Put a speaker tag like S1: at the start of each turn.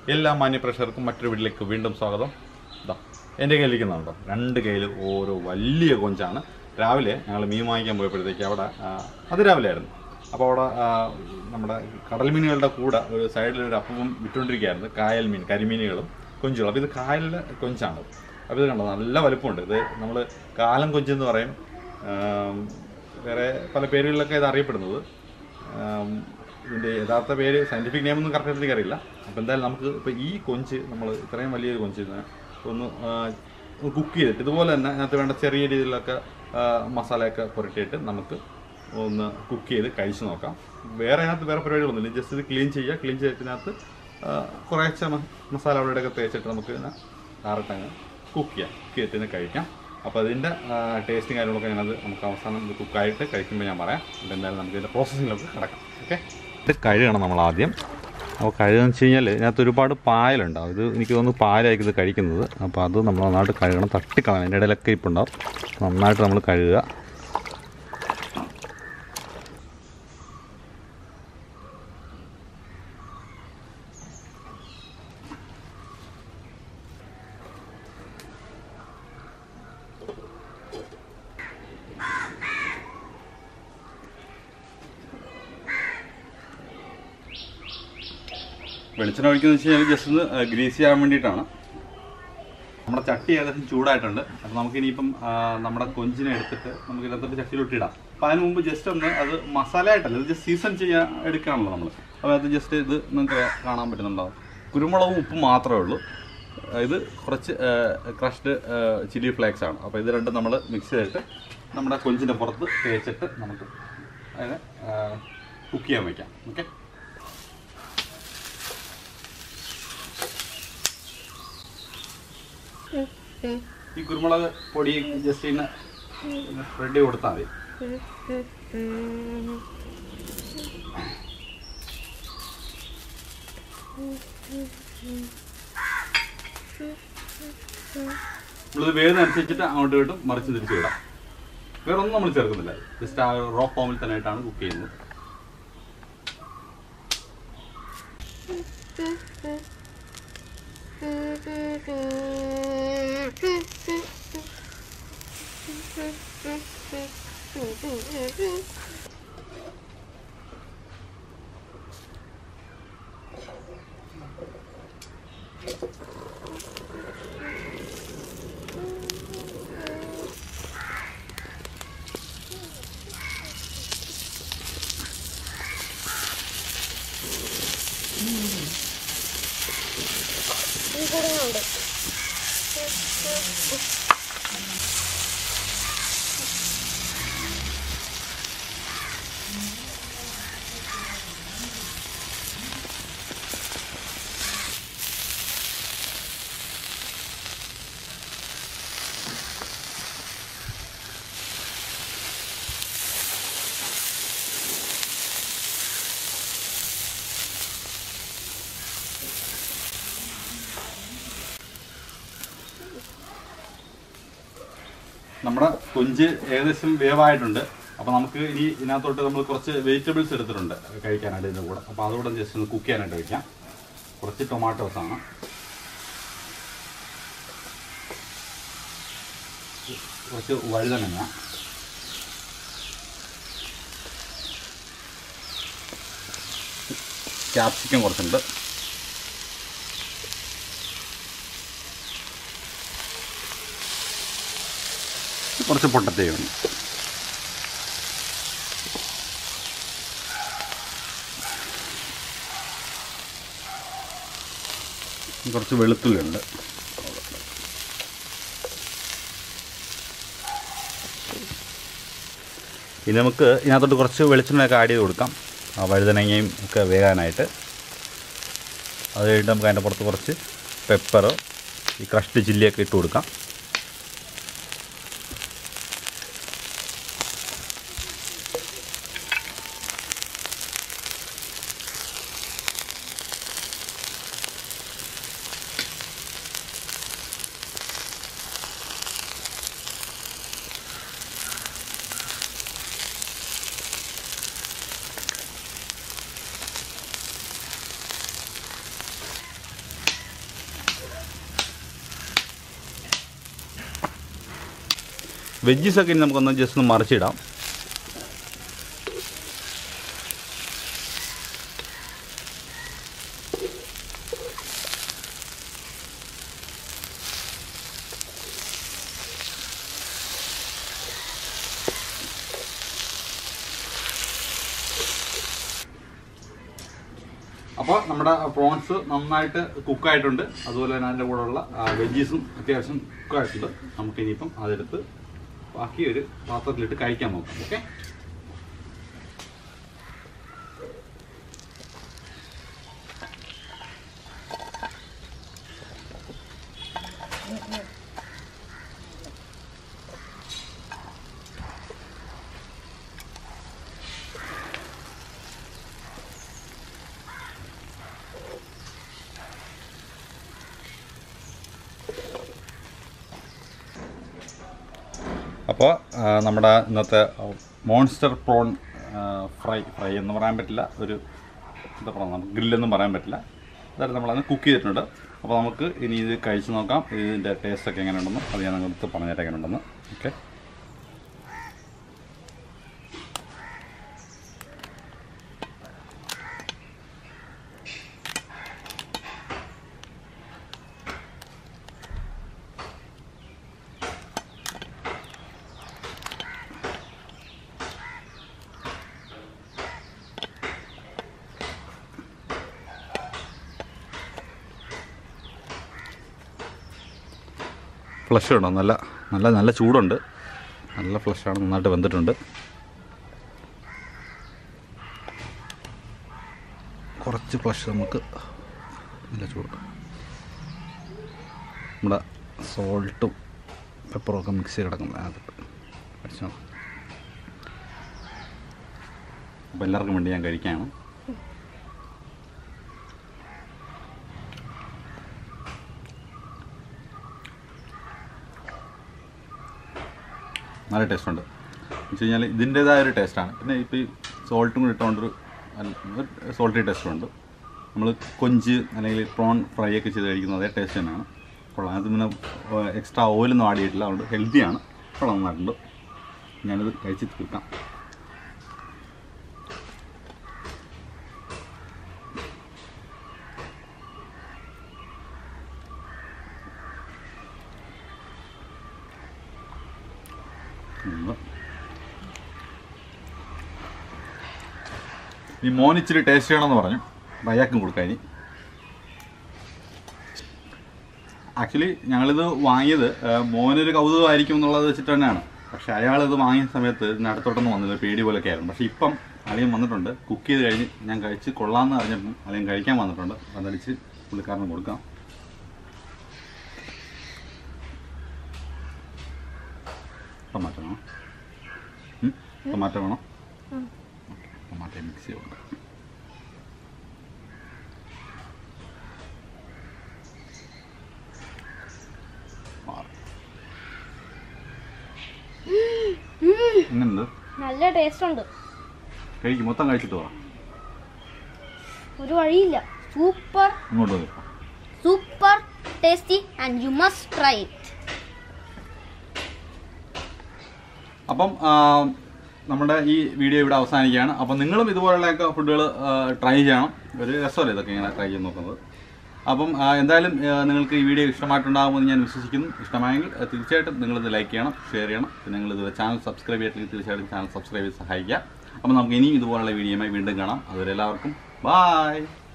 S1: എല്ലാ മാന്യപ്രേക്ഷകർക്കും മറ്റൊരു വീട്ടിലേക്ക് വീണ്ടും സ്വാഗതം ഇതാ എൻ്റെ കയ്യിലിരിക്കുന്നുണ്ടോ രണ്ട് കയ്യിൽ ഓരോ വലിയ കൊഞ്ചാണ് രാവിലെ ഞങ്ങൾ മീൻ വാങ്ങിക്കാൻ പോയപ്പോഴത്തേക്ക് അവിടെ ആ, അതിരാവിലെ ആയിരുന്നു അപ്പോൾ അവിടെ ആ, നമ്മുടെ കടൽ മീനുകളുടെ കൂടെ ഒരു സൈഡിൽ ഒരു അപ്പം വിട്ടുകൊണ്ടിരിക്കുകയായിരുന്നു കായൽ മീൻ കരിമീനുകളും കൊഞ്ചുകളും അപ്പോൾ ഇത് കായലിലെ കൊഞ്ചാണ് അപ്പോൾ ഇത് കണ്ടോ നല്ല വലുപ്പമുണ്ട് ഇത് നമ്മൾ കാലം കൊഞ്ചെന്ന് പറയും ആം, വേറെ പല പേരുകളിലൊക്കെ ഇത് അറിയപ്പെടുന്നത് ആം, ഇതിൻ്റെ യഥാർത്ഥ പേര് സയൻറ്റിഫിക് നെയിം ഒന്നും കറക്റ്റ് എനിക്കറിയില്ല അപ്പോൾ എന്തായാലും നമുക്ക് ഇപ്പോൾ ഈ കൊഞ്ച് നമ്മൾ ഇത്രയും വലിയൊരു കൊഞ്ച് ഇതിനെ ഒന്ന് കുക്ക് ചെയ്തിട്ട് ഇതുപോലെ തന്നെ അതിനകത്ത് വേണ്ട ചെറിയ രീതിയിലൊക്കെ ആ, മസാലയൊക്കെ പുരട്ടിയിട്ട് നമുക്ക് ഒന്ന് കുക്ക് ചെയ്ത് കഴിച്ച് നോക്കാം വേറെ അതിനകത്ത് വേറെ പരിപാടികളൊന്നുമില്ല ജസ്റ്റ് ഇത് ക്ലീൻ ചെയ്യുക ക്ലീൻ ചെയ്തതിനകത്ത് കുറേശ്ശെ മ- മസാല അവിടെയൊക്കെ തേച്ചിട്ട് നമുക്ക് ഇതിനെ ഡയറക്റ്റ് കുക്ക് ചെയ്യാം കുക്ക് ചെയ്തിട്ട് ഇതിനെ കഴിക്കാം അപ്പോൾ അതിൻ്റെ ടേസ്റ്റും കാര്യങ്ങളൊക്കെ ഞാനത് നമുക്ക് അവസാനം ഇത് കുക്കായിട്ട് കഴിക്കുമ്പോൾ ഞാൻ പറയാം അപ്പോൾ എന്തായാലും നമുക്ക് ഇതിൻ്റെ പ്രോസസ്സിങ്ങിലൊക്കെ കിടക്കാം ഓക്കെ ഇത് കഴുകണം നമ്മൾ ആദ്യം അപ്പോൾ കഴുകുകയെന്ന് വെച്ച് കഴിഞ്ഞാൽ ഇതിനകത്ത് ഒരുപാട് പായലുണ്ടാവും ഇത് എനിക്ക് തോന്നുന്നു പാലായിരിക്കും ഇത് കഴിക്കുന്നത് അപ്പോൾ അത് നമ്മൾ നന്നായിട്ട് കഴുകണം തട്ടിക്കളയണം അതിൻ്റെ ഇടയിലൊക്കെ ഇപ്പോൾ ഉണ്ടാവും നന്നായിട്ട് നമ്മൾ കഴുകുക വെളിച്ചെണ്ണ ഒഴിക്കുന്നത് വെച്ച് കഴിഞ്ഞാൽ ജസ്റ്റ് ഒന്ന് ഗ്രീസ് ചെയ്യാൻ വേണ്ടിയിട്ടാണ് നമ്മുടെ ചട്ടി ഏകദേശം ചൂടായിട്ടുണ്ട് അപ്പോൾ നമുക്ക് ഇനിയിപ്പം ആ, നമ്മുടെ കൊഞ്ചിനെ എടുത്തിട്ട് നമുക്ക് ഇതിനകത്തോട്ട് ചട്ടിയിലോട്ട് ഇടാം അപ്പോൾ അതിന് മുമ്പ് ജസ്റ്റ് ഒന്ന് അത് മസാല ആയിട്ടല്ല ഇത് ജസ്റ്റ് സീസൺ ചെയ്യാൻ എടുക്കുകയാണല്ലോ നമ്മൾ അപ്പോൾ അത് ജസ്റ്റ് ഇത് നിങ്ങൾക്ക് കാണാൻ പറ്റുന്നുണ്ടാവും കുരുമുളകും ഉപ്പും മാത്രമേ ഉള്ളൂ ആ, ഇത് കുറച്ച് ക്രഷ്ഡ് ചില്ലി ഫ്ലേക്സ് ആണ് അപ്പോൾ ഇത് രണ്ടും നമ്മൾ മിക്സ് ചെയ്തിട്ട് നമ്മുടെ കൊഞ്ചിൻ്റെ പുറത്ത് തേച്ചിട്ട് നമുക്ക് അതിനെ കുക്ക് ചെയ്യാൻ വയ്ക്കാം ഓക്കെ ഈ കുരുമുളക് പൊടി ജസ്റ്റ് ഇങ്ങനെ സ്പ്രെഡ് കൊടുത്താൽ മതി നമ്മളിത് വേഗം അങ്ങോട്ട് ഇങ്ങോട്ടും മറിച്ച് തിരിച്ച് വിടാം വേറെ ഒന്നും നമ്മൾ ചേർക്കുന്നില്ല ജസ്റ്റ് ആ റോ ഫോമിൽ തന്നെ ആയിട്ടാണ് കുക്ക് ചെയ്യുന്നത് നമ്മുടെ കൊഞ്ച് ഏകദേശം വേവായിട്ടുണ്ട് അപ്പോൾ നമുക്ക് ഇനി ഇതിനകത്തോട്ട് നമ്മൾ കുറച്ച് വെജിറ്റബിൾസ് എടുത്തിട്ടുണ്ട് കഴിക്കാനായിട്ട് ഇതിൻ്റെ കൂടെ അപ്പോൾ അതുകൂടെ ജസ്റ്റ് ഒന്ന് കുക്ക് ചെയ്യാനായിട്ട് വയ്ക്കാം കുറച്ച് ടൊമാറ്റോസ് ആണ് കുറച്ച് വഴുതനങ്ങ ക്യാപ്സിക്കം കുറച്ചുണ്ട് കുറച്ച് പൊട്ടത്തേയുണ്ട് കുറച്ച് വെളുത്തുള്ളിയുണ്ട് ഇനി നമുക്ക് ഇതിനകത്തോട്ട് കുറച്ച് വെളിച്ചെണ്ണയൊക്കെ ആഡ് ചെയ്ത് കൊടുക്കാം ആ വഴുതനങ്ങയും ഒക്കെ വേകാനായിട്ട് അത് കഴിഞ്ഞിട്ട് നമുക്ക് അതിൻ്റെ പുറത്ത് കുറച്ച് പെപ്പറോ ഈ ക്രഷ്ഡ് ചില്ലിയൊക്കെ ഇട്ട് കൊടുക്കാം വെജ്ജീസൊക്കെ ഇനി നമുക്കൊന്ന് ജസ്റ്റ് ഒന്ന് മറിച്ചിടാം അപ്പോൾ നമ്മുടെ പ്രോൺസ് നന്നായിട്ട് കുക്കായിട്ടുണ്ട് അതുപോലെ തന്നെ അതിൻ്റെ കൂടെയുള്ള വെജീസും അത്യാവശ്യം കുക്കായിട്ടുണ്ട് നമുക്ക് ഇനിയിപ്പം അതെടുത്ത് ബാക്കി ഒരു പാത്രത്തിലിട്ട് കഴിക്കാൻ നോക്കാം ഓക്കെ അപ്പോൾ നമ്മുടെ ഇന്നത്തെ മോൺസ്റ്റർ പ്രോൺ ഫ്രൈ ഫ്രൈ എന്ന് പറയാൻ പറ്റില്ല ഒരു എന്താ പറയുക നമുക്ക് ഗ്രില്ലെന്നും പറയാൻ പറ്റില്ല അതായത് നമ്മളത് കുക്ക് ചെയ്തിട്ടുണ്ട് അപ്പോൾ നമുക്ക് ഇനി ഇത് കഴിച്ച് നോക്കാം ഇതിൻ്റെ ടേസ്റ്റൊക്കെ എങ്ങനെയുണ്ടെന്ന് അത് ഞാൻ നിങ്ങൾക്ക് പറഞ്ഞുതരാം എങ്ങനെയുണ്ടെന്ന് ഓക്കെ ഫ്ലഷ് ഉണ്ടോ നല്ല നല്ല നല്ല ചൂടുണ്ട് നല്ല ഫ്ലഷാണ് നന്നായിട്ട് വെന്തിട്ടുണ്ട് കുറച്ച് ഫ്ലഷ് നമുക്ക് നല്ല ചൂട് നമ്മുടെ സോൾട്ടും പെപ്പറും ഒക്കെ മിക്സ് ചെയ്ത് കിടക്കുന്നത് അതിട്ട് കഴിച്ചു നോക്കാം അപ്പോൾ എല്ലാവർക്കും വേണ്ടി ഞാൻ കഴിക്കുകയാണ് നല്ല ടേസ്റ്റ് ഉണ്ട് എന്ന് വെച്ച് കഴിഞ്ഞാൽ ഇതിൻ്റേതായ ഒരു ടേസ്റ്റാണ് പിന്നെ ഇപ്പോൾ ഈ സോൾട്ടും കൂടി ഇട്ടുകൊണ്ടൊരു സോൾട്ടി ടേസ്റ്റും ഉണ്ട് നമ്മൾ കൊഞ്ച് അല്ലെങ്കിൽ പ്രോൺ ഫ്രൈ ഒക്കെ ചെയ്ത് കഴിക്കുന്നത് അതേ ടേസ്റ്റ് തന്നെയാണ് കൊള്ളാം അത് പിന്നെ എക്സ്ട്രാ ഓയിലൊന്നും ആടിയിട്ടില്ല അതുകൊണ്ട് ഹെൽത്തിയാണ് കൊള്ളാം നന്നായിട്ടുണ്ട് ഞാനിത് കഴിച്ച് തീർക്കാം ഒന്ന് ഈ മോൻ ഇച്ചിരി ടേസ്റ്റ് ചെയ്യണമെന്ന് പറഞ്ഞു അപ്പം അയാൾക്കും കൊടുക്കാം ഇനി ആക്ച്വലി ഞങ്ങളിത് വാങ്ങിയത് ആ, മോനൊരു കൗതുകമായിരിക്കും എന്നുള്ളത് വെച്ചിട്ട് തന്നെയാണ് പക്ഷെ അയാളിത് വാങ്ങിയ സമയത്ത് ഇതിനടുത്തോട്ടൊന്നും വന്നില്ല പേടി പോലൊക്കെ ആയിരുന്നു പക്ഷെ ഇപ്പം അളിയൻ വന്നിട്ടുണ്ട് കുക്ക് ചെയ്ത് കഴിഞ്ഞ് ഞാൻ കഴിച്ച് കൊള്ളാമെന്ന് അറിഞ്ഞപ്പം അളിയൻ കഴിക്കാൻ വന്നിട്ടുണ്ട് അതടിച്ച് പുള്ളിക്കാരന് കൊടുക്കാം ടൊമാറ്റോ വേണം ഉം? ടൊമാറ്റോ വേണം ടൊമാറ്റോ മിക്സ് ചെയ്ത് കൊടുക്കാം മാറി. എങ്ങനെയുണ്ട്
S2: നല്ല ടേസ്റ്റ് ഉണ്ട്
S1: കഴിക്കും മൊത്തം കഴിച്ചിട്ട് പോവാം
S2: ഒരു വഴിയില്ല സൂപ്പർ
S1: ഇങ്ങോട്ട് വരും
S2: super tasty and you must try it
S1: appam ആ, നമ്മുടെ ഈ വീഡിയോ ഇവിടെ അവസാനിക്കുകയാണ് അപ്പം നിങ്ങളും ഇതുപോലെയൊക്കെ ഫുഡുകൾ ട്രൈ ചെയ്യണം ഒരു രസമല്ലേ ഇതൊക്കെ ഇങ്ങനെ ട്രൈ ചെയ്ത് നോക്കുന്നത് അപ്പം ആ, എന്തായാലും ആ, നിങ്ങൾക്ക് ഈ വീഡിയോ ഇഷ്ടമായിട്ടുണ്ടാകുമെന്ന് ഞാൻ വിശ്വസിക്കുന്നു ഇഷ്ടമായെങ്കിൽ ആ, തീർച്ചയായിട്ടും നിങ്ങളിത് ലൈക്ക് ചെയ്യണം ഷെയർ ചെയ്യണം പിന്നെ നിങ്ങൾ ഇത് ചാനൽ സബ്സ്ക്രൈബ് ചെയ്തിട്ട് തീർച്ചയായിട്ടും ചാനൽ സബ്സ്ക്രൈബ് ചെയ്ത് സഹായിക്കുക അപ്പം നമുക്ക് ഇനിയും ഇതുപോലുള്ള വീഡിയോയുമായി വീണ്ടും കാണാം അതുവരെ എല്ലാവർക്കും ബായ്